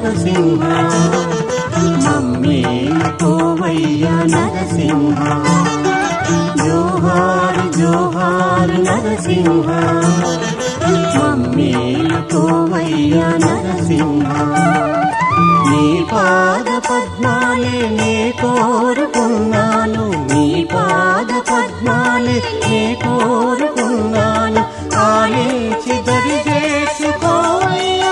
నరసింహ మమ్మేలుకోవయ్య నరసింహ జోహారు జోహారు నరసింహ మమ్మేలుకోవయ్య నరసింహ నీ పాద పద్మాలే నే కోరుకున్నాను నీ పాద పద్మాలే నే కోరుకున్నాను ఆలించి దరి చేసుకోవయ్యా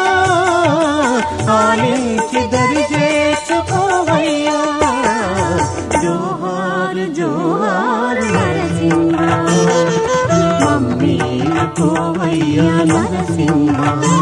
ఆలించి దరి చేసుకోవయ్యా జోహారు జోహారు నరసింహ మమ్మీ కోవయ్యా నరసింహ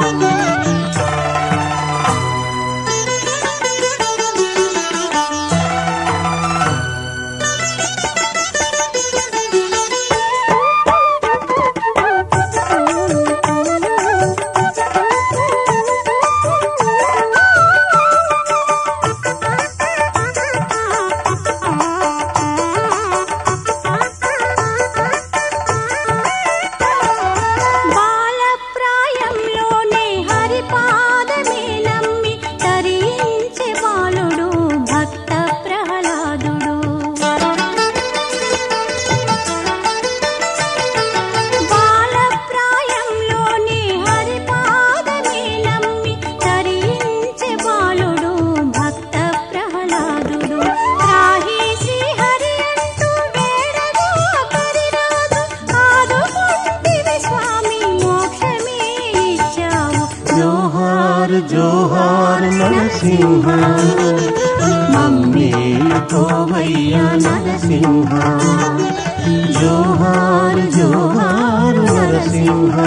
బాలప్రాయంలోనే హరిపాదమే నమ్మి తరించే బాలుడు భక్త ప్రహ్లాదుడు బాలప్రాయంలోనే హరిపాదమే నమ్మి తరించే బాలుడు భక్త ప్రహ్లాదుడు రాహి శ్రీ హరి అంటూ వేడగా పరిరాదు ఆదుకుంటివి స్వామి మోక్షమే ఇచ్చావు జోహారు జోహారు నరసింహ మమ్మేలుకోవయ్యా నరసింహ జోహారు జోహారు నరసింహ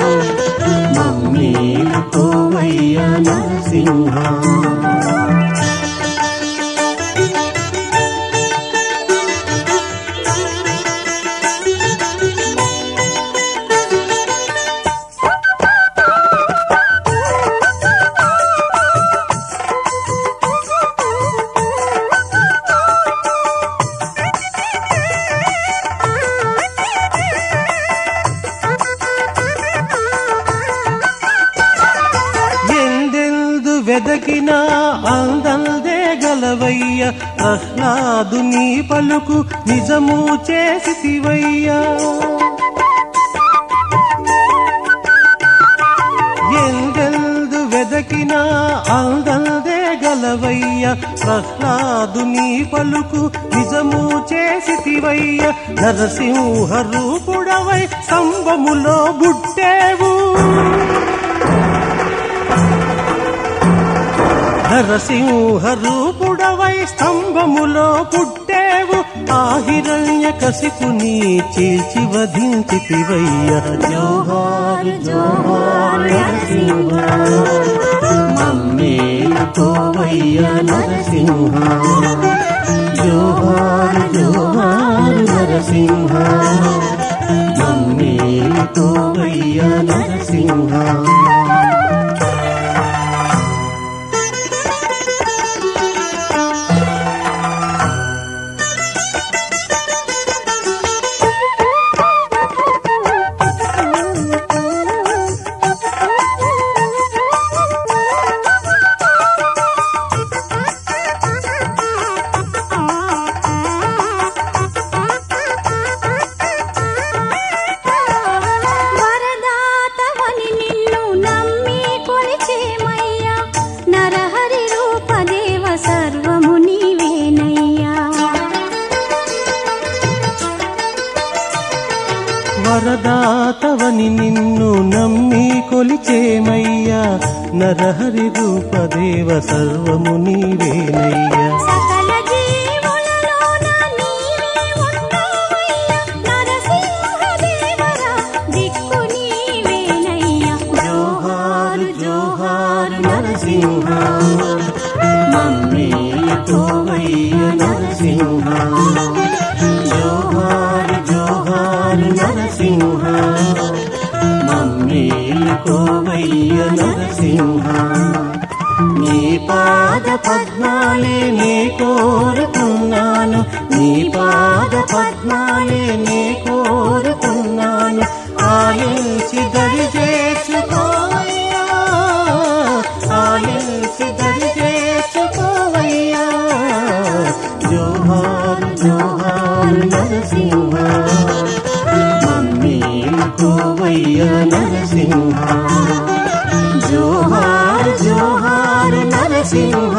మమ్మేలుకోవయ్యా నరసింహ ఎందెందు వెదకినా అందల్దే గలవయ్య ప్రహ్లాదు నీ పలుకు నిజము చేసివయ్యా ఎందెందు వెదకినా అందల్దే గలవయ్య ప్రహ్లాదు నీ పలుకు నిజము చేసివయ్య నరసింహ రూపుడవై స్తంభములో బుట్టేవు నరసింహ రూపుడవై స్తంభములో పుట్టేవు ఆహిరణ్య కసిపుని చీల్చి వధించితివయ్య జోహారు జోహారు నరసింహ మమ్మేలుకోవయ్య నరసింహ జోహారు జోహారు నరసింహ మమ్మేలుకోవయ్య నరసింహ వరదాతవని నిన్ను నమ్మి కొలిచేమయ్యా నరహరి రూపదేవ సర్వము నీవేనయ్యా వరదాతవని నిన్ను నమ్మి కొలిచేమయ్యా నరహరి రూపదేవ సర్వము నీవేనయ్యా సకల జీవులలోన నీవే ఉన్నావయ్యా నరసింహదేవరా దిక్కు నీవేనయ్యా జోహారు జోహారు నరసింహ మమ్మేలుకోవయ్య నరసింహ జోహారు జోహారు నరసింహ మమ్మేలుకోవయ్య నరసింహ నీ పాద పద్మాలే నే కోరుకున్నాను నీ పాద పద్మాలే నే కోరుకున్నాను ఆలించి దరి చేసుకోయ్యా ఆలించి దరి నరసింహ మమ్మేలుకోవయ్య నరసింహ జోహార్ జోహార్ నరసింహ